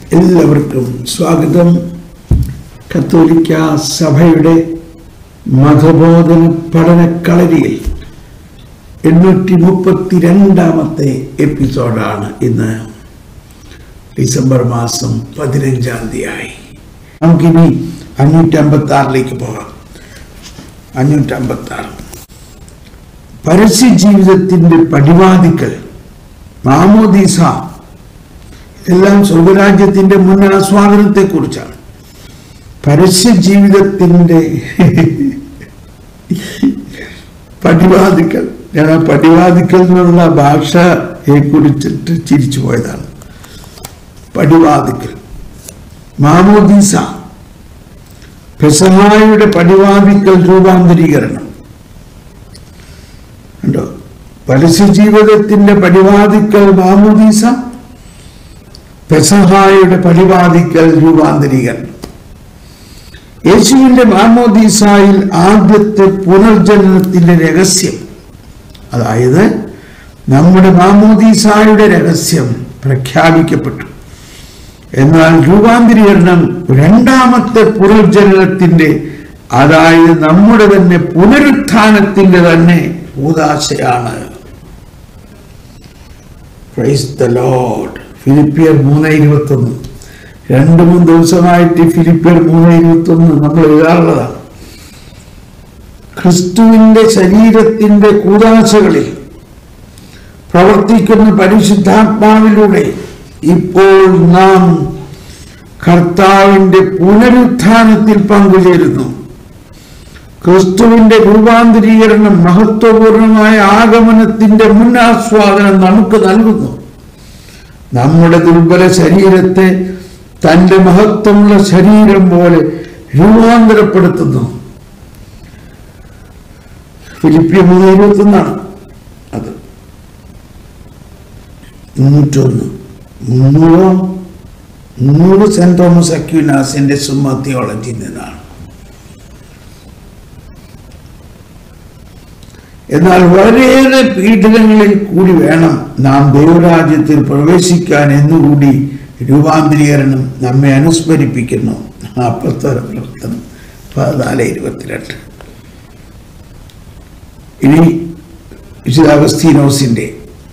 എല്ലാവർക്കും സ്വാഗതം കത്തോലിക്ക സഭയുടെ മതബോധന പഠന കളരിയിൽ എണ്ണൂറ്റി മുപ്പത്തി രണ്ടാമത്തെ എപ്പിസോഡാണ് ഇന്ന് ഡിസംബർ മാസം പതിനഞ്ചാം തീയതി നമുക്കിനി അഞ്ഞൂറ്റി അമ്പത്തി ആറിലേക്ക് പോകാം അഞ്ഞൂറ്റി അമ്പത്തി ആറ് പരസ്യ ജീവിതത്തിന്റെ പടിവാദിക്കൽ മാമോദീസ ഇതെല്ലാം സ്വർഗരാജ്യത്തിന്റെ മുൻ ആസ്വാദനത്തെ കുറിച്ചാണ് പരസ്യ ജീവിതത്തിന്റെ പടിവാദിക്കൽ ഞാൻ ആ പടിവാദിക്കൽ എന്നുള്ള ഭാഷയെ കുറിച്ചിട്ട് ചിരിച്ചു പോയതാണ് പടിവാദിക്കൽ മാമോദീസ പെസഹായുടെ പടിവാദിക്കൽ രൂപാന്തരീകരണം ഉണ്ടോ പരസ്യ ജീവിതത്തിന്റെ പടിവാദിക്കൽ മാമോദീസ പെസഹായുടെ പടിവാദിക്കൽ രൂപാന്തരീകരണം യേശുവിന്റെ മാമോദീസായിൽ ആദ്യത്തെ പുനർജനനത്തിന്റെ രഹസ്യം അതായത് നമ്മുടെ മാമോദീസായുടെ രഹസ്യം പ്രഖ്യാപിക്കപ്പെട്ടു എന്നാൽ രൂപാന്തരീകരണം രണ്ടാമത്തെ പുനർജനനത്തിന്റെ അതായത് നമ്മുടെ തന്നെ പുനരുത്ഥാനത്തിന്റെ തന്നെ കൂതാശയാണ് പ്രൈസ് ദ ലോഡ് ഫിലിപ്പിയർ മൂന്ന് ഇരുപത്തി ഒന്ന് രണ്ട് മൂന്ന് ദിവസമായിട്ട് ഫിലിപ്പിയർ മൂന്ന് ഇരുപത്തി ഒന്ന് നമ്മൾ എഴുതാറുള്ളതാണ് ക്രിസ്തുവിന്റെ ശരീരത്തിന്റെ കൂതാശകളിൽ പ്രവർത്തിക്കുന്ന പരിശുദ്ധാത്മാവിലൂടെ ഇപ്പോൾ നാം കർത്താവിന്റെ പുനരുത്ഥാനത്തിൽ പങ്കുചേരുന്നു ക്രിസ്തുവിന്റെ രൂപാന്തരീകരണം മഹത്വപൂർണമായ ആഗമനത്തിന്റെ മുന്നാസ്വാദനം നമുക്ക് നൽകുന്നു നമ്മുടെ ദുർബല ശരീരത്തെ തന്റെ മഹത്വമുള്ള ശരീരം പോലെ രൂപാന്തരപ്പെടുത്തുന്നു ഫിലിപ്പിയ മൂന്ന് ഇരുപത്തൊന്നാണ് അത് മുന്നൂറ്റൊന്ന് മുന്നൂറോ മുന്നൂറ് സെന്റ് തോമസ് അക്യൂനാസിന്റെ സുമ തിയോളജിയിൽ നിന്നാണ് എന്നാൽ വളരെയേറെ പീഡനങ്ങളിൽ കൂടി വേണം നാം ദൈവരാജ്യത്തിൽ പ്രവേശിക്കാൻ എന്നുകൂടി രൂപാന്തരീകരണം നമ്മെ അനുസ്മരിപ്പിക്കുന്നു അപ്പസ്തോല പ്രവർത്തനം പതിനാല് ഇരുപത്തിരണ്ട് ഇനി വിശുദ്ധ അഗസ്തീനോസിന്റെ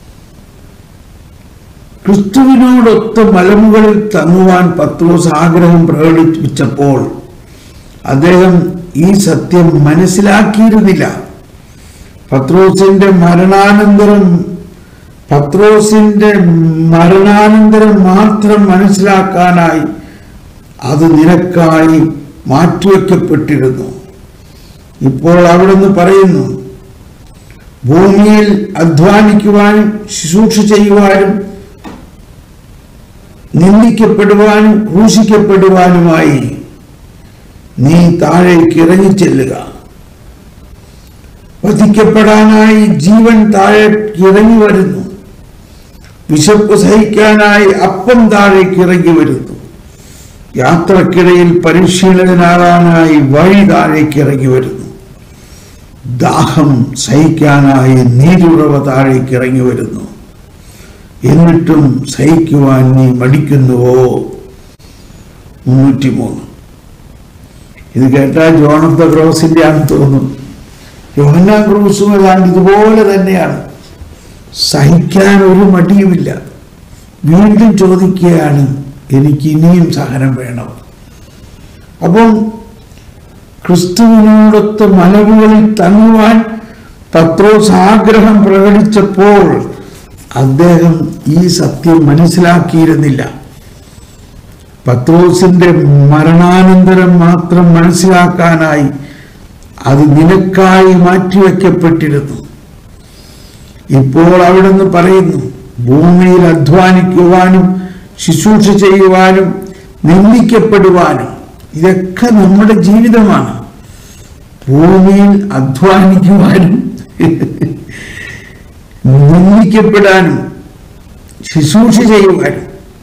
ക്രിസ്തുവിനോടൊത്ത് മലമുകളിൽ തങ്ങുവാൻ പത്രോസ് ആഗ്രഹം പ്രകടിപ്പിച്ചപ്പോൾ അദ്ദേഹം ഈ സത്യം മനസ്സിലാക്കിയിരുന്നില്ല പത്രോസിന്റെ മരണാനന്തരം പത്രോസിന്റെ മരണാനന്തരം മാത്രം മനസ്സിലാക്കാനായി അത് നിനക്കായി മാറ്റിവെക്കപ്പെട്ടിരുന്നു ഇപ്പോൾ അവിടുന്ന് പറയുന്നു ഭൂമിയിൽ അധ്വാനിക്കുവാനും ശുശ്രൂഷ ചെയ്യുവാനും നിന്ദിക്കപ്പെടുവാനും ക്രൂശിക്കപ്പെടുവാനുമായി നീ താഴേക്ക് ഇറങ്ങിച്ചെല്ലുക വധിക്കപ്പെടാനായി ജീവൻ താഴേക്ക് ഇറങ്ങി വരുന്നു വിശപ്പ് സഹിക്കാനായി അപ്പം താഴേക്ക് ഇറങ്ങി വരുന്നു യാത്രക്കിടയിൽ പരിശീലകനാകാനായി വഴി താഴേക്ക് ഇറങ്ങി വരുന്നു ദാഹം സഹിക്കാനായി നീരുറവ താഴേക്ക് ഇറങ്ങി വരുന്നു എന്നിട്ടും സഹിക്കുവാൻ നീ മടിക്കുന്നുവോ മുന്നൂറ്റി മൂന്ന് ഇത് കേട്ടാൽ ജോൺ ഓഫ് ദ ക്രോസിന്റെ ആണെന്ന് തോന്നുന്നു യോഹന്നാ ക്രൂസും ഏതാണ്ട് ഇതുപോലെ തന്നെയാണ് സഹിക്കാൻ ഒരു മടിയുമില്ല വീണ്ടും ചോദിക്കുകയാണ് എനിക്ക് ഇനിയും സഹനം വേണം അപ്പം ക്രിസ്തുവിനോടൊത്ത് മലവുകളിൽ തങ്ങുവാൻ പത്രോസ് ആഗ്രഹം പ്രകടിച്ചപ്പോൾ അദ്ദേഹം ഈ സത്യം മനസ്സിലാക്കിയിരുന്നില്ല പത്രോസിന്റെ മരണാനന്തരം മാത്രം മനസ്സിലാക്കാനായി അത് നിനക്കായി മാറ്റിവെക്കപ്പെട്ടിരുന്നു ഇപ്പോൾ അവിടുന്ന് പറയുന്നു ഭൂമിയിൽ അധ്വാനിക്കുവാനും ശുശ്രൂഷ ചെയ്യുവാനും നിന്ദിക്കപ്പെടുവാനും ഇതൊക്കെ നമ്മുടെ ജീവിതമാണ് ഭൂമിയിൽ അധ്വാനിക്കുവാനും നിന്ദിക്കപ്പെടാനും ശുശ്രൂഷ ചെയ്യുവാനും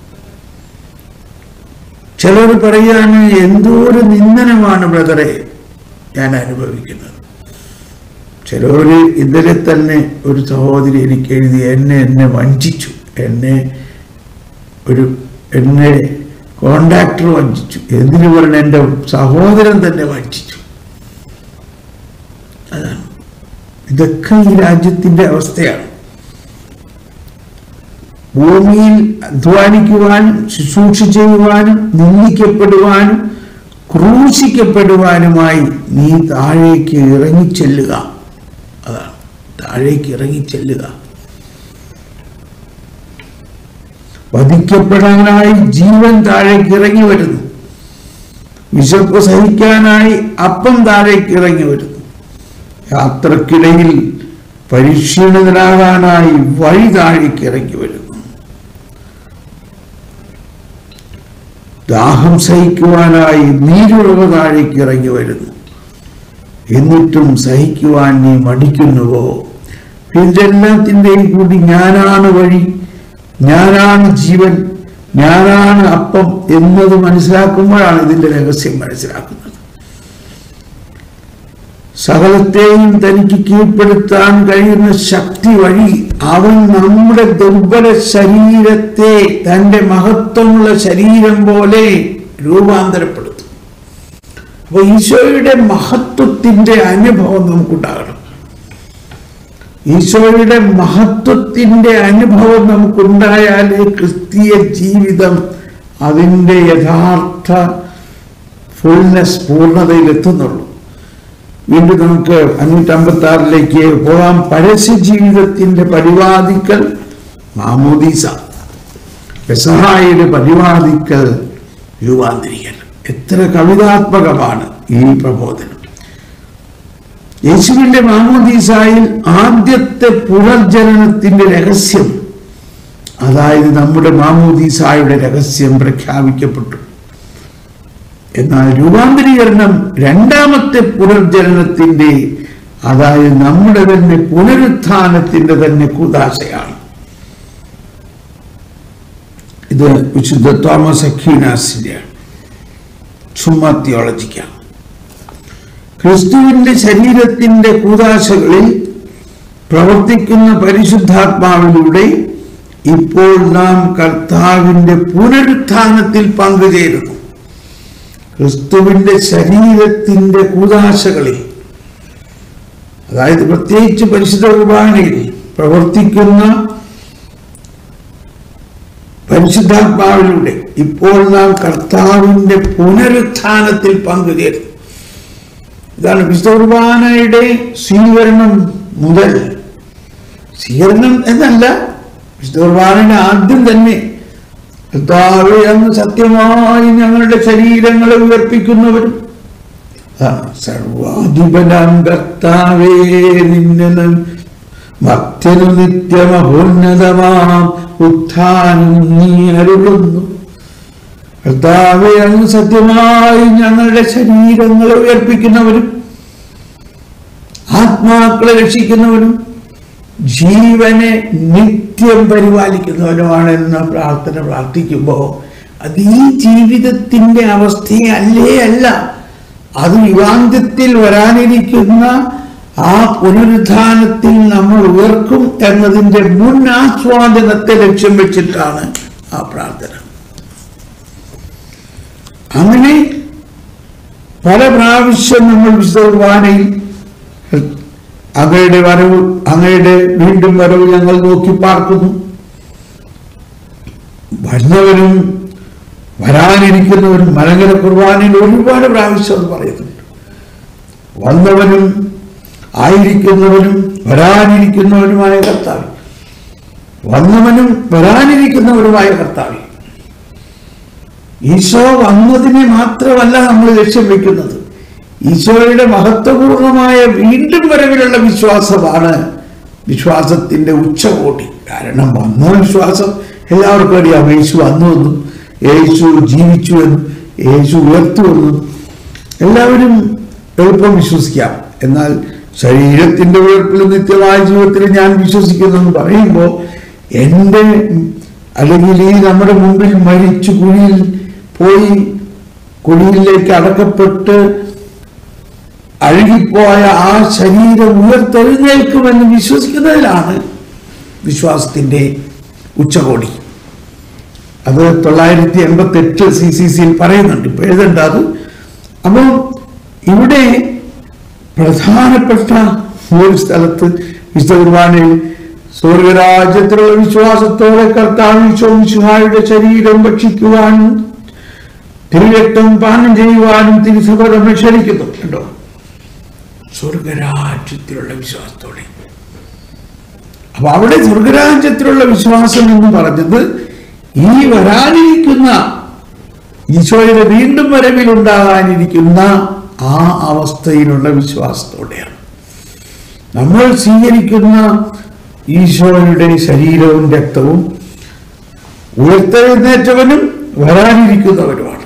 ചിലർ പറയാണ് എന്തോ ഒരു നിന്ദനമാണ് ബ്രദറെ ഞാൻ അനുഭവിക്കുന്നത് ചിലവര് ഇന്നലെ തന്നെ ഒരു സഹോദരി എനിക്ക് എഴുതി എന്നെ എന്നെ വഞ്ചിച്ചു എന്നെ ഒരു എന്നെ കോണ്ടാക്ടർ വഞ്ചിച്ചു എന്തിനു പറഞ്ഞ എൻ്റെ സഹോദരൻ തന്നെ വഞ്ചിച്ചു അതാണ് ഇതൊക്കെ ഈ രാജ്യത്തിന്റെ അവസ്ഥയാണ് ഭൂമിയിൽ അധ്വാനിക്കുവാനും ശുശ്രൂഷ ചെയ്യുവാനും നിന്ദിക്കപ്പെടുവാനും ക്രൂശിക്കപ്പെടുവാനുമായി നീ താഴേക്ക് ഇറങ്ങിച്ചെല്ലുക അതാണ് താഴേക്ക് ഇറങ്ങിച്ചെല്ലുക വധിക്കപ്പെടാനായി ജീവൻ താഴേക്ക് ഇറങ്ങി വരുന്നു വിശപ്പ് സഹിക്കാനായി അപ്പം താഴേക്ക് ഇറങ്ങി വരുന്നു യാത്രക്കിടയിൽ പരിശീലനരാകാനായി വഴി താഴേക്ക് ഇറങ്ങി വരുന്നു ദാഹം സഹിക്കുവാനായി നീരുറവ താഴേക്ക് ഇറങ്ങി വരുന്നു എന്നിട്ടും സഹിക്കുവാൻ നീ മടിക്കുന്നുവോ ഇതെല്ലാത്തിൻ്റെയും കൂടി ഞാനാണ് വഴി ഞാനാണ് ജീവൻ ഞാനാണ് അപ്പം എന്നത് മനസ്സിലാക്കുമ്പോഴാണ് ഇതിന്റെ രഹസ്യം മനസ്സിലാക്കുന്നത് സകലത്തെയും തനിക്ക് കീഴ്പ്പെടുത്താൻ കഴിയുന്ന ശക്തി വഴി അവൻ നമ്മുടെ ദുർബല ശരീരത്തെ തന്റെ മഹത്വമുള്ള ശരീരം പോലെ രൂപാന്തരപ്പെടുത്തും അപ്പൊ ഈശോയുടെ മഹത്വത്തിന്റെ അനുഭവം നമുക്കുണ്ടാകണം ഈശോയുടെ മഹത്വത്തിന്റെ അനുഭവം നമുക്കുണ്ടായാലേ ക്രിസ്തീയ ജീവിതം അതിൻ്റെ യഥാർത്ഥ ഫുൾനെസ് പൂർണ്ണതയിലെത്തുന്നുള്ളൂ വീണ്ടും നമുക്ക് അഞ്ഞൂറ്റമ്പത്തി ആറിലേക്ക് പോകാം പരസ്യ ജീവിതത്തിന്റെ പരിവാദിക്കൽ മാമോദീസ പെസഹായുടെ പരിവാദിക്കൽ രൂപാന്തരീകരണം എത്ര കവിതാത്മകമാണ് ഈ പ്രബോധനം യേശുവിന്റെ മാമോദീസായിൽ ആദ്യത്തെ പുനർജനനത്തിന്റെ രഹസ്യം അതായത് നമ്മുടെ മാമോദീസായുടെ രഹസ്യം പ്രഖ്യാപിക്കപ്പെട്ടു എന്നാൽ രൂപാന്തരീകരണം രണ്ടാമത്തെ പുനർജനനത്തിന്റെ അതായത് നമ്മുടെ തന്നെ പുനരുത്ഥാനത്തിന്റെ തന്നെ കൂതാശയാണ് ഇത് വിശുദ്ധ തോമസ് അഖീനാസിന്റെ ചുമ്മാ തിയോളജിക്കാണ് ക്രിസ്തുവിന്റെ ശരീരത്തിന്റെ കൂതാശകളിൽ പ്രവർത്തിക്കുന്ന പരിശുദ്ധാത്മാവിലൂടെ ഇപ്പോൾ നാം കർത്താവിന്റെ പുനരുത്ഥാനത്തിൽ പങ്കുചേരുന്നു ക്രിസ്തുവിന്റെ ശരീരത്തിന്റെ കൂതാശകളിൽ അതായത് പ്രത്യേകിച്ച് പരിശുദ്ധ കുർബാനയിൽ പ്രവർത്തിക്കുന്ന പരിശുദ്ധാത്മാവിലൂടെ ഇപ്പോൾ നാം കർത്താവിന്റെ പുനരുത്ഥാനത്തിൽ പങ്കുചേരുന്നു ഇതാണ് വിശുദ്ധ കുർബാനയുടെ സ്വീകരണം മുതൽ സ്വീകരണം എന്നല്ല വിശുദ്ധ കുർബാനയുടെ ആദ്യം തന്നെ കർത്താവെ അങ്ങ് സത്യമായി ഞങ്ങളുടെ ശരീരങ്ങളെ ഉയർപ്പിക്കുന്നവരും ആ, സർവാധിപനാം കർത്താവേ നിന്നെ ഭക്തനു നിത്യമഹോന്നതമാം ഉത്ഥാനം നീ അരുളുന്നു കർത്താവെ അങ്ങ് സത്യമായി ഞങ്ങളുടെ ശരീരങ്ങളെ ഉയർപ്പിക്കുന്നവരും ആത്മാക്കളെ രക്ഷിക്കുന്നവരും ജീവനെ നിത്യം പരിപാലിക്കുന്നവനുമാണ് എന്ന പ്രാർത്ഥന പ്രാർത്ഥിക്കുമ്പോൾ അത് ഈ ജീവിതത്തിന്റെ അവസ്ഥയെ അല്ലേ അല്ല അത് യുവാന്ത്യത്തിൽ വരാനിരിക്കുന്ന ആ പുനരുദ്ധാനത്തിൽ നമ്മൾ ഉയർക്കും എന്നതിന്റെ മുൻ ആസ്വാദനത്തെ ലക്ഷ്യം വെച്ചിട്ടാണ് ആ പ്രാർത്ഥന അങ്ങനെ പല പ്രാവശ്യം നമ്മൾ വിശുദ്ധ കുർബാനയിൽ അങ്ങയുടെ വരവ് അങ്ങയുടെ വീണ്ടും വരവ് ഞങ്ങൾ നോക്കി പാർക്കുന്നു വരുന്നവരും വരാനിരിക്കുന്നവരും മലങ്കര കുർബാനയിൽ ഒരുപാട് പ്രാവശ്യം അത് പറയുന്നുണ്ട് വന്നവനും ആയിരിക്കുന്നവനും വരാനിരിക്കുന്നവനുമായ കർത്താവ് വന്നവനും വരാനിരിക്കുന്നവരുമായ കർത്താവ് ഈശോ വന്നതിനെ മാത്രമല്ല നമ്മൾ ലക്ഷ്യം വെക്കുന്നത് ഈശോയുടെ മഹത്വപൂർണമായ വീണ്ടും വരവിലുള്ള വിശ്വാസമാണ് വിശ്വാസത്തിന്റെ ഉച്ചകോടി കാരണം വന്ന വിശ്വാസം എല്ലാവർക്കും അറിയാം യേശു വന്നു എന്നും യേശു ജീവിച്ചു എന്നും യേശു ഉയർത്തു എന്നും എല്ലാവരും എളുപ്പം വിശ്വസിക്കാം എന്നാൽ ശരീരത്തിന്റെ ഉയർപ്പിലും നിത്യമായ ജീവിതത്തിൽ ഞാൻ വിശ്വസിക്കുന്നു എന്ന് പറയുമ്പോൾ എൻ്റെ അല്ലെങ്കിൽ ഈ നമ്മുടെ മുമ്പിൽ മരിച്ചു കുഴിയിൽ പോയി കുഴിയിലേക്ക് അടക്കപ്പെട്ട് അഴുകിപ്പോയ ആ ശരീരം ഉയർത്തെഴുന്നേൽക്കുമെന്ന് വിശ്വസിക്കുന്നതിലാണ് വിശ്വാസത്തിന്റെ ഉച്ചകോടി അത് തൊള്ളായിരത്തി എൺപത്തി എട്ട് സി സി സിയിൽ പറയുന്നുണ്ട് ഇപ്പൊ എഴുതണ്ട അത് അപ്പം ഇവിടെ പ്രധാനപ്പെട്ട ഒരു സ്ഥലത്ത് വിശുദ്ധ കുർബാനയിൽ സ്വർഗരാജ്യത്തിലുള്ള വിശ്വാസത്തോടെ കർത്താവിശ്വയുടെ ശരീരം ഭക്ഷിക്കുവാനും തിരുരക്തം പാനം ചെയ്യുവാനും തിരുസഭ നമ്മെ ക്ഷണിക്കുന്നു കേട്ടോ സ്വർഗരാജ്യത്തിലുള്ള വിശ്വാസത്തോടെ അപ്പൊ അവിടെ സ്വർഗരാജ്യത്തിലുള്ള വിശ്വാസം എന്ന് പറഞ്ഞത് ഈ വരാനിരിക്കുന്ന ഈശോയുടെ വീണ്ടും വരവിൽ ഉണ്ടാകാനിരിക്കുന്ന ആ അവസ്ഥയിലുള്ള വിശ്വാസത്തോടെയാണ് നമ്മൾ സ്വീകരിക്കുന്ന ഈശോയുടെ ശരീരവും രക്തവും ഉയർത്തെഴുന്നേറ്റവനും വരാനിരിക്കുന്നവനുമാണ്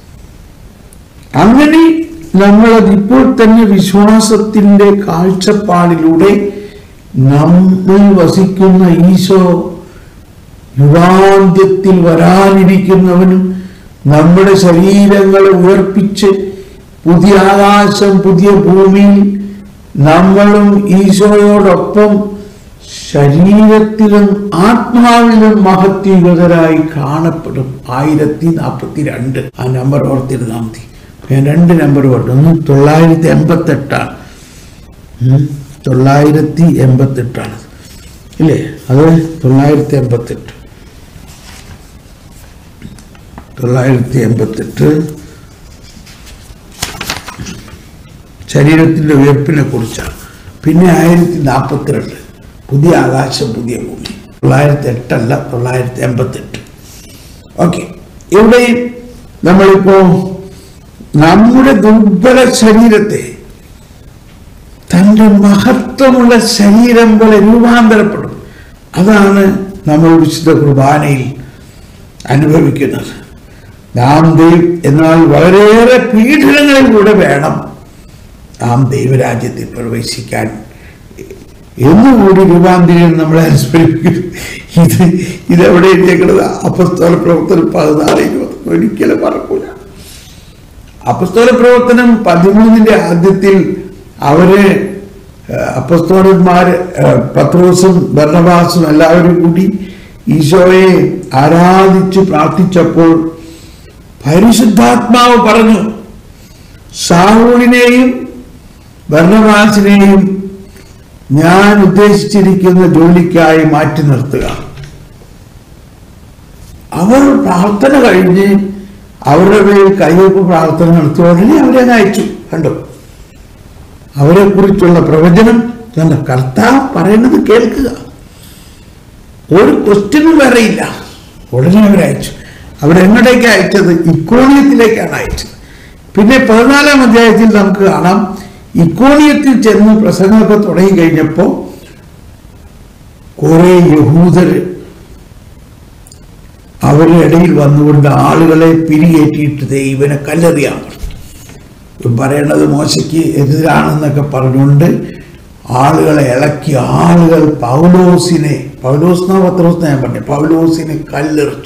അങ്ങനെ നമ്മളത് ഇപ്പോൾ തന്നെ വിശ്വാസത്തിന്റെ കാഴ്ചപ്പാടിലൂടെ നമ്മിൽ വസിക്കുന്ന ഈശോ യുഗാന്ത്യത്തിൽ വരാനിരിക്കുന്നവനും നമ്മുടെ ശരീരങ്ങളെ ഉയർപ്പിച്ച് പുതിയ ആകാശം പുതിയ ഭൂമിയിൽ നമ്മളും ഈശോയോടൊപ്പം ശരീരത്തിലും ആത്മാവിലും മഹത്യുഗതരായി കാണപ്പെടും ആയിരത്തി നാൽപ്പത്തി രണ്ട് ആ നമ്പർ ഓർത്തിരുന്നാൽ മതി ഞാൻ രണ്ട് നമ്പർ പറഞ്ഞു ഒന്ന് തൊള്ളായിരത്തി എൺപത്തെട്ടാണ് ഉം. തൊള്ളായിരത്തി എൺപത്തെട്ടാണ് ഇല്ലേ അത് തൊള്ളായിരത്തി എൺപത്തെട്ട് തൊള്ളായിരത്തി എൺപത്തെട്ട് ശരീരത്തിൻ്റെ ഉയർപ്പിനെ കുറിച്ചാണ് പിന്നെ ആയിരത്തി നാൽപ്പത്തിരണ്ട് പുതിയ ആകാശം പുതിയ ഭൂമി തൊള്ളായിരത്തി എട്ടല്ല തൊള്ളായിരത്തി എൺപത്തെട്ട് ഓക്കെ ഇവിടെ നമ്മളിപ്പോ നമ്മുടെ ദുർബല ശരീരത്തെ തൻ്റെ മഹത്വമുള്ള ശരീരം പോലെ രൂപാന്തരപ്പെടും അതാണ് നമ്മൾ വിശുദ്ധ കുർബാനയിൽ അനുഭവിക്കുന്നത് നാം ദൈവ എന്നാൽ വളരെയേറെ പീഡനങ്ങളിലൂടെ വേണം നാം ദൈവരാജ്യത്തിൽ പ്രവേശിക്കാൻ എന്നുകൂടി രൂപാന്തരം നമ്മളെ അനുസ്മരിപ്പിക്കുന്നു ഇത് ഇതെവിടെ എഴുതിയേക്കുന്നത് അപ്പസ്തോല പ്രവർത്തനം പതിനാല് ഇരുപത്തി ഒരിക്കലും മറക്കൂല അപ്പസ്തോല പ്രവർത്തനം പതിമൂന്നിന്റെ ആദ്യത്തിൽ അവര് ഏഹ്, അപ്പസ്തോലന്മാര് ഏഹ്, പത്രോസും ഭരണവാസും എല്ലാവരും കൂടി ഈശോയെ ആരാധിച്ചു പ്രാർത്ഥിച്ചപ്പോൾ പരിശുദ്ധാത്മാവ് പറഞ്ഞു സാഹൂളിനെയും ഭരണവാസിനെയും ഞാൻ ഉദ്ദേശിച്ചിരിക്കുന്ന ജോലിക്കായി മാറ്റി നിർത്തുക അവർ പ്രാർത്ഥന കഴിഞ്ഞ് അവരുടെ പേരിൽ കയ്യൊപ്പ് പ്രാർത്ഥന നടത്തി ഉടനെ അവരെ അങ്ങ് അയച്ചു കണ്ടോ അവരെ കുറിച്ചുള്ള പ്രവചനം കണ്ടോ കർത്താവ് പറയുന്നത് കേൾക്കുക ഒരു ക്വസ്റ്റ്യനും വേറെയില്ല ഉടനെ അവരയച്ചു അവരെങ്ങോട്ടേക്ക് അയച്ചത് ഇക്കോണിയത്തിലേക്കാണ് അയച്ചത് പിന്നെ പതിനാലാം അധ്യായത്തിൽ നമുക്ക് കാണാം ഇക്കോണിയത്തിൽ ചെന്ന് പ്രസംഗമൊക്കെ തുടങ്ങി കഴിഞ്ഞപ്പോൾ കുറെ യഹൂദര് അവരുടെ ഇടയിൽ വന്നുകൊണ്ട് ആളുകളെ പിരികേറ്റിയിട്ട് ദേ ഇവനെ കല്ലെറിയാൻ പറഞ്ഞു ഇവൻ പറയണത് മോശയ്ക്ക് എതിരാണെന്നൊക്കെ പറഞ്ഞുകൊണ്ട് ആളുകളെ ഇളക്കി ആളുകൾ പൗലോസിനെ പൗലോസ് എന്നാ പത്രോസ് ഞാൻ പറഞ്ഞു പൗലോസിനെ കല്ലെറിച്ചു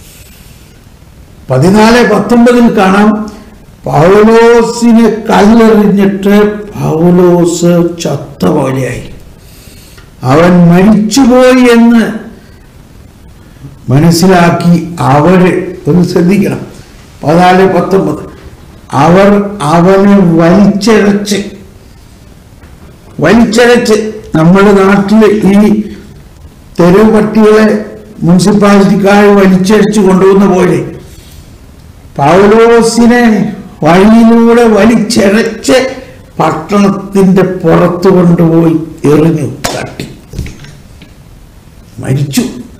പതിനാല് പത്തൊമ്പതിൽ കാണാം പൗലോസിനെ കല്ലെറിഞ്ഞിട്ട് പൗലോസ് ചത്ത പോലെയായി അവൻ മരിച്ചുപോയി എന്ന് മനസ്സിലാക്കി അവര് ഒന്ന് ശ്രദ്ധിക്കണം പതിനാല് പത്തൊമ്പത് അവർ അവനെ വലിച്ചഴച്ച് വലിച്ചഴച്ച് നമ്മുടെ നാട്ടില് ഈ തെരുവ് പട്ടികളെ മുനിസിപ്പാലിറ്റിക്കാർ വലിച്ചഴച്ച് കൊണ്ടുപോകുന്ന പോലെ പൗലോസിനെ വഴിയിലൂടെ വലിച്ചഴച്ച് പട്ടണത്തിന്റെ പുറത്ത് കൊണ്ടുപോയി എറിഞ്ഞു തട്ടി മരിച്ചു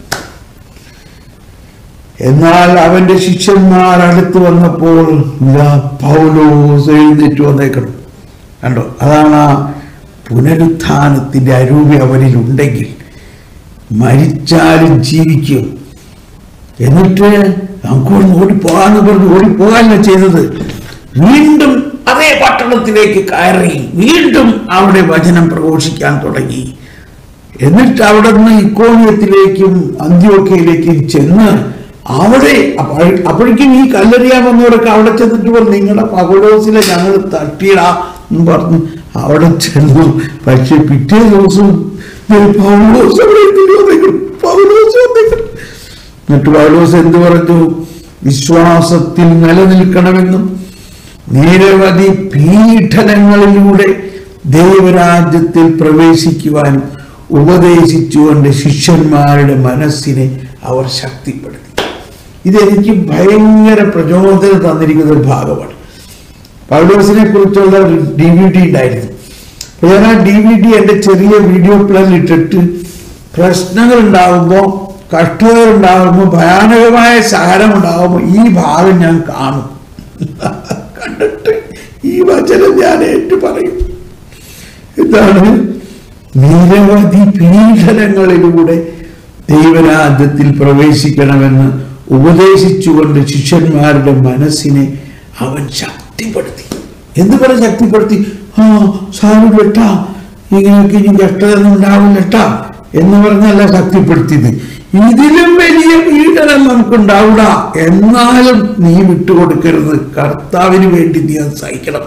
എന്നാൽ അവന്റെ ശിഷ്യന്മാർ അടുത്ത് വന്നപ്പോൾ ഇതാ പൗലോസ് എഴുന്നേറ്റ് വന്നേക്കണം കണ്ടോ അതാണ് ആ പുനരുത്ഥാനത്തിന്റെ അരൂപി അവനിൽ ഉണ്ടെങ്കിൽ മരിച്ചാലും ജീവിക്കും എന്നിട്ട് നമുക്ക് ഇവിടുന്ന് ഓടിപ്പോകാന്ന് പറഞ്ഞ് ഓടിപ്പോകാനല്ല ചെയ്തത് വീണ്ടും അതേ പട്ടണത്തിലേക്ക് കയറി വീണ്ടും അവിടെ വചനം പ്രഘോഷിക്കാൻ തുടങ്ങി എന്നിട്ട് അവിടെ നിന്ന് ഇക്കോണിയത്തിലേക്കും അന്ത്യോക്കയിലേക്കും ചെന്ന് അവിടെ അപ്പോൾ- അപ്പോഴേക്കും ഈ കല്ലെറിയാൻ വന്നവരൊക്കെ അവിടെ ചെന്നിട്ട് പറഞ്ഞു നിങ്ങളുടെ പകടോസിലെ ഞങ്ങൾ തട്ടിയിടാ എന്ന് പറഞ്ഞു അവിടെ ചെന്നു പക്ഷെ പിറ്റേ ദിവസം ദേ പൗലോസ് അവിടെ എത്തി വന്നേക്കുന്നു. പൗലോസ് വന്നേക്കുന്നു. എന്നിട്ട് പൗലോസ് എന്തു പറഞ്ഞു വിശ്വാസത്തിൽ നിലനിൽക്കണമെന്നും നിരവധി പീഡനങ്ങളിലൂടെ ദൈവരാജ്യത്തിൽ പ്രവേശിക്കുവാനും ഉപദേശിച്ചുകൊണ്ട് ശിഷ്യന്മാരുടെ മനസ്സിനെ അവർ ശക്തിപ്പെടുത്തി ഇതെനിക്ക് ഭയങ്കര പ്രചോദനം തന്നിരിക്കുന്ന ഒരു ഭാഗമാണ് പൗലോസിനെ കുറിച്ചുള്ള ഒരു ഡി വി ഡി ഉണ്ടായിരുന്നു അപ്പൊ ഞാൻ ആ ഡി വി ഡി എൻ്റെ ചെറിയ വീഡിയോ പ്ലാൻ ഇട്ടിട്ട് പ്രശ്നങ്ങൾ ഉണ്ടാകുമ്പോൾ കഷ്ടതകൾ ഉണ്ടാകുമ്പോൾ ഭയാനകമായ സഹനം ഉണ്ടാകുമ്പോൾ ഈ ഭാഗം ഞാൻ കാണും കണ്ടിട്ട് ഈ വചനം ഞാൻ ഏറ്റു പറയും ഇതാണ് നിരവധി പീഡനങ്ങളിലൂടെ ദൈവരാജ്യത്തിൽ പ്രവേശിക്കണമെന്ന് ഉപദേശിച്ചുകൊണ്ട് ശിഷ്യന്മാരുടെ മനസ്സിനെ അവൻ ശക്തിപ്പെടുത്തി എന്ത് പറഞ്ഞ് ശക്തിപ്പെടുത്തി ആ സാരമില്ലട്ടാ ഇങ്ങനെയൊക്കെ ഇനി കഷ്ടതൊന്നും ഉണ്ടാവില്ലട്ടാ എന്ന് പറഞ്ഞല്ല ശക്തിപ്പെടുത്തിയത് ഇതിലും വലിയ പീഡനം നമുക്കുണ്ടാവില്ല എന്നാലും നീ വിട്ടുകൊടുക്കരുത് കർത്താവിന് വേണ്ടി നീ അത് സഹിക്കണം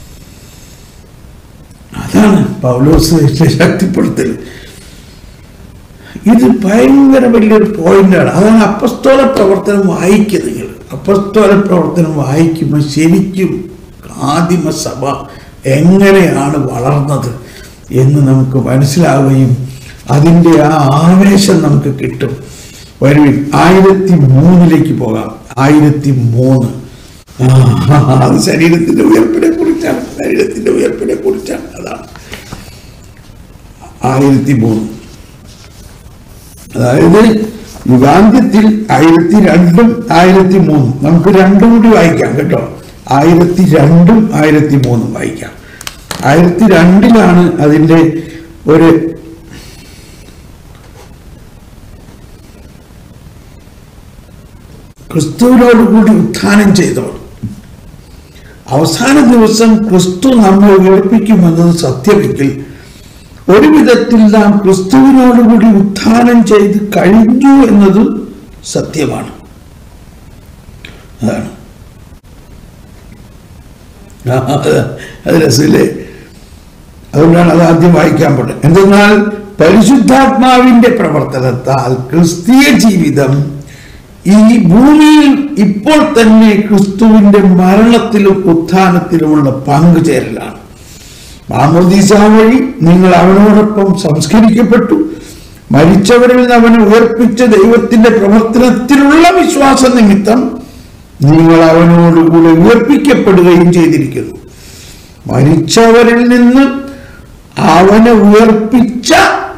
അതാണ് പൗലോസ് ശക്തിപ്പെടുത്തൽ ഇത് ഭയങ്കര വലിയൊരു പോയിന്റാണ് അതാണ് അപ്പസ്തോല പ്രവർത്തനം വായിക്കുക നിങ്ങൾ അപ്പസ്തോല പ്രവർത്തനം വായിക്കുമ്പോൾ ശരിക്കും ആദിമസഭ എങ്ങനെയാണ് വളർന്നത് എന്ന് നമുക്ക് മനസ്സിലാവുകയും അതിൻ്റെ ആ ആവേശം നമുക്ക് കിട്ടും വരുവിൻ ആയിരത്തി മൂന്നിലേക്ക് പോകാം ആയിരത്തി മൂന്ന് ആ, അത് ശരീരത്തിന്റെ ഉയർപ്പിനെ കുറിച്ചാണ് ശരീരത്തിന്റെ ഉയർപ്പിനെ കുറിച്ചാണ് അതാണ് ആയിരത്തി മൂന്ന് അതായത് യുഗാന്ത്യത്തിൽ ആയിരത്തി രണ്ടും ആയിരത്തി മൂന്നും നമുക്ക് രണ്ടും കൂടി വായിക്കാം കേട്ടോ ആയിരത്തി രണ്ടും ആയിരത്തി മൂന്നും വായിക്കാം ആയിരത്തി രണ്ടിലാണ് അതിൻ്റെ ഒരു ക്രിസ്തുവിനോട് കൂടി ഉത്ഥാനം ചെയ്തവർ അവസാന ദിവസം ക്രിസ്തു നമ്മെ ഉയർപ്പിക്കുമെന്നത് സത്യമെങ്കിൽ ഒരു വിധത്തിൽ നാം ക്രിസ്തുവിനോടുകൂടി ഉത്ഥാനം ചെയ്ത് കഴിഞ്ഞു എന്നത് സത്യമാണ് അതാണ് ആ, അത് അത് രസമില്ലേ അതുകൊണ്ടാണ് അത് ആദ്യം വായിക്കാൻ പറ്റുന്നത് എന്തെന്നാൽ പരിശുദ്ധാത്മാവിന്റെ പ്രവർത്തനത്താൽ ക്രിസ്തീയ ജീവിതം ഈ ഭൂമിയിൽ ഇപ്പോൾ തന്നെ ക്രിസ്തുവിന്റെ മരണത്തിലും ഉത്ഥാനത്തിലുമുള്ള പങ്കുചേരലാണ് മാമോദീസ വഴി നിങ്ങൾ അവനോടൊപ്പം സംസ്കരിക്കപ്പെട്ടു മരിച്ചവരിൽ നിന്ന് അവനെ ഉയർപ്പിച്ച ദൈവത്തിന്റെ പ്രവർത്തനത്തിലുള്ള വിശ്വാസ നിമിത്തം നിങ്ങൾ അവനോടുകൂടെ ഉയർപ്പിക്കപ്പെടുകയും ചെയ്തിരിക്കുന്നു മരിച്ചവരിൽ നിന്ന് അവനെ ഉയർപ്പിച്ച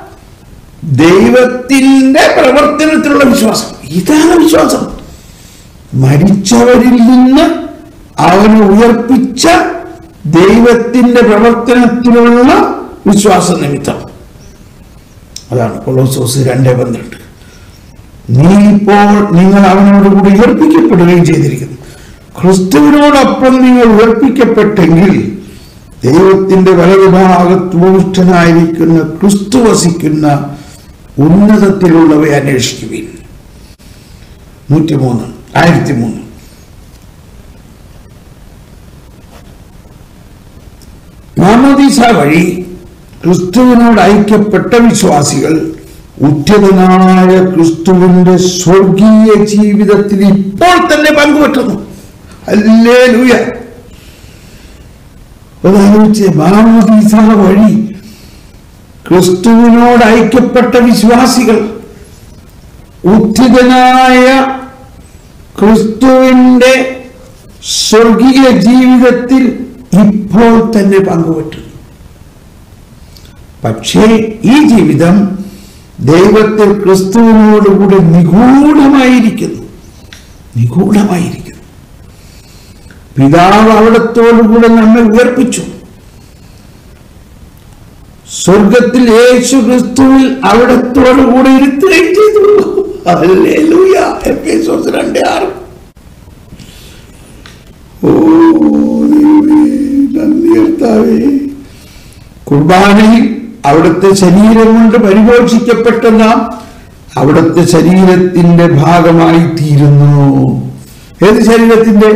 ദൈവത്തിന്റെ പ്രവർത്തനത്തിലുള്ള വിശ്വാസം ഇതാണ് വിശ്വാസം മരിച്ചവരിൽ നിന്ന് അവനെ ഉയർപ്പിച്ച ദൈവത്തിന്റെ പ്രവർത്തനത്തിലുള്ള വിശ്വാസ നിമിത്തം അതാണ് കൊളോസോസ് രണ്ടേ പന്ത്രണ്ട് നീ ഇപ്പോൾ നിങ്ങൾ അവനോടുകൂടി ഉയർപ്പിക്കപ്പെടുകയും ചെയ്തിരിക്കുന്നു ക്രിസ്തുവിനോടൊപ്പം നിങ്ങൾ ഉയർപ്പിക്കപ്പെട്ടെങ്കിൽ ദൈവത്തിന്റെ വലതുഭാഗത്ത് ഉപവിഷ്ടനായിരിക്കുന്ന ക്രിസ്തു വസിക്കുന്ന ഉന്നതത്തിലുള്ളവയെ അന്വേഷിക്കുവിൻ നൂറ്റിമൂന്ന് ആയിരത്തി മൂന്ന് മാമോദീസ വഴി ക്രിസ്തുവിനോട് ഐക്യപ്പെട്ട വിശ്വാസികൾ ഉറ്റതനായ ക്രിസ്തുവിന്റെ സ്വർഗീയ ജീവിതത്തിൽ ഇപ്പോൾ തന്നെ പങ്കുപറ്റുന്നു അല്ലേ ലൂയ അതാലോചിച്ച് മാമോദീസ വഴി ക്രിസ്തുവിനോട് ഐക്യപ്പെട്ട വിശ്വാസികൾ ഉദ്ധിതനായ ക്രിസ്തുവിന്റെ സ്വർഗീയ ജീവിതത്തിൽ ഇപ്പോൾ തന്നെ പങ്കുപറ്റുന്നു പക്ഷേ ഈ ജീവിതം ദൈവത്തിൽ ക്രിസ്തുവിനോടുകൂടെ നിഗൂഢമായിരിക്കുന്നു നിഗൂഢമായിരിക്കുന്നു പിതാവ് അവിടത്തോടുകൂടെ നമ്മെ ഉയർപ്പിച്ചു സ്വർഗത്തിൽ യേശു ക്രിസ്തുവിൽ അവിടത്തോടുകൂടെ ഇരുത്തുകയും ചെയ്തു ഹല്ലേലൂയ. എഫേസോസ് രണ്ട് ആറ് ഓ ദൈവമേ, നന്ദി കർത്താവേ കുർബാനയിൽ അവിടുത്തെ ശരീരം കൊണ്ട് പരിപോഷിക്കപ്പെട്ട നാം അവിടുത്തെ ശരീരത്തിന്റെ ഭാഗമായി തീരുന്നു ഏത് ശരീരത്തിന്റെ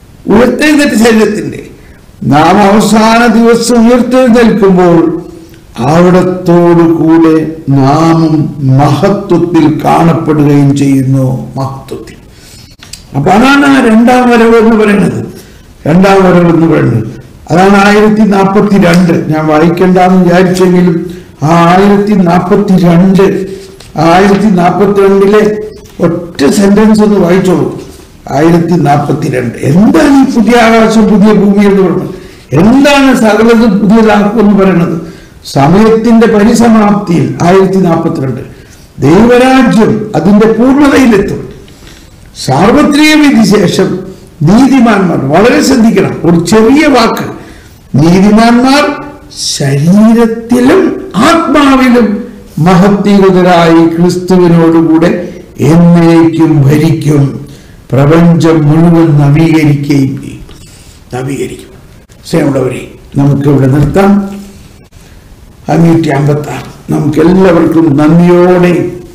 ഉയർത്തെഴുന്നേറ്റ ശരീരത്തിന്റെ നാം അവസാന ദിവസം ഉയർത്തെഴുന്നേൽക്കുമ്പോൾ അവിടത്തോടു കൂടെ നാമും മഹത്വത്തിൽ കാണപ്പെടുകയും ചെയ്യുന്നു മഹത്വത്തിൽ അപ്പൊ അതാണ് ആ രണ്ടാം വരവ് എന്ന് പറയുന്നത് രണ്ടാം വരവ് എന്ന് പറയുന്നത് അതാണ് ആയിരത്തി നാൽപ്പത്തി രണ്ട് ഞാൻ വായിക്കണ്ടെന്ന് വിചാരിച്ചെങ്കിലും ആ ആയിരത്തി നാൽപ്പത്തി രണ്ട് ആയിരത്തി നാൽപ്പത്തി രണ്ടിലെ ഒറ്റ സെന്റൻസ് ഒന്ന് വായിച്ചോളൂ ആയിരത്തി നാൽപ്പത്തി രണ്ട് എന്താണ് ഈ പുതിയ ആകാശം പുതിയ ഭൂമി എന്ന് പറയുന്നത് എന്താണ് സകലതും പുതിയതാക്കും എന്ന് പറയുന്നത് സമയത്തിന്റെ പരിസമാപ്തിയിൽ ആയിരത്തി നാൽപ്പത്തിരണ്ട് ദൈവരാജ്യം അതിന്റെ പൂർണ്ണതയിലെത്തും സാർവത്രിക വിധി ശേഷം നീതിമാന്മാർ വളരെ ശ്രദ്ധിക്കണം ഒരു ചെറിയ വാക്ക് നീതിമാന്മാർ ശരീരത്തിലും ആത്മാവിലും മഹത്വീകൃതരായി ക്രിസ്തുവിനോടുകൂടെ എന്നേക്കും ഭരിക്കും പ്രപഞ്ചം മുഴുവൻ നവീകരിക്കുകയും ചെയ്യും നവീകരിക്കും സ്നേഹമുള്ളവരെ നമുക്ക് ഇവിടെ നിർത്താം അഞ്ഞൂറ്റി അമ്പത്തി ആറ് നമുക്ക് എല്ലാവർക്കും നന്ദിയോടെ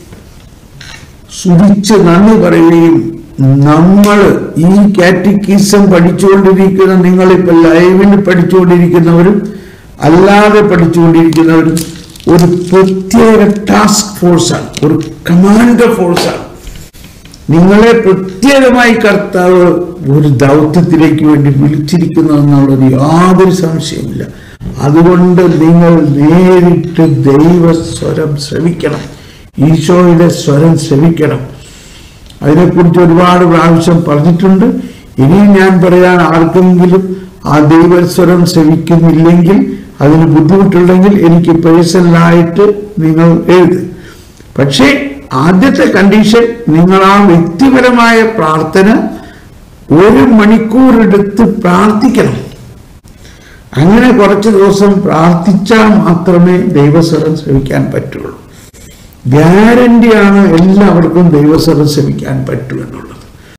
സുഖിച്ച് നന്ദി പറയുകയും നമ്മൾ ഈ കാറ്റക്കിസം പഠിച്ചുകൊണ്ടിരിക്കുന്ന നിങ്ങളിപ്പോൾ ലൈവിൽ പഠിച്ചുകൊണ്ടിരിക്കുന്നവരും അല്ലാതെ പഠിച്ചുകൊണ്ടിരിക്കുന്നവരും ഒരു പ്രത്യേക ടാസ്ക് ഫോഴ്സാണ് ഒരു കമാൻഡർ ഫോഴ്സാണ് നിങ്ങളെ പ്രത്യേകമായി കർത്താവ് ഒരു ദൗത്യത്തിലേക്ക് വേണ്ടി വിളിച്ചിരിക്കുന്നു എന്നുള്ളത് യാതൊരു സംശയമില്ല അതുകൊണ്ട് നിങ്ങൾ നേരിട്ട് ദൈവസ്വരം ശ്രവിക്കണം ഈശോയുടെ സ്വരം ശ്രവിക്കണം അതിനെക്കുറിച്ച് ഒരുപാട് പ്രാവശ്യം പറഞ്ഞിട്ടുണ്ട് ഇനിയും ഞാൻ പറയാൻ ആർക്കെങ്കിലും ആ ദൈവസ്വരം ശ്രവിക്കുന്നില്ലെങ്കിൽ അതിന് ബുദ്ധിമുട്ടുണ്ടെങ്കിൽ എനിക്ക് പേഴ്സണലായിട്ട് നിങ്ങൾ എഴുത് പക്ഷേ ആദ്യത്തെ കണ്ടീഷൻ നിങ്ങൾ ആ വ്യക്തിപരമായ പ്രാർത്ഥന ഒരു മണിക്കൂർ എടുത്ത് പ്രാർത്ഥിക്കണം അങ്ങനെ കുറച്ച് ദിവസം പ്രാർത്ഥിച്ചാൽ മാത്രമേ ദൈവസ്വരം ശ്രമിക്കാൻ പറ്റുള്ളൂ ഗ്യാരണ്ടിയാണ് എല്ലാവർക്കും ദൈവസ്വരം ശ്രമിക്കാൻ പറ്റൂ എന്നുള്ളത്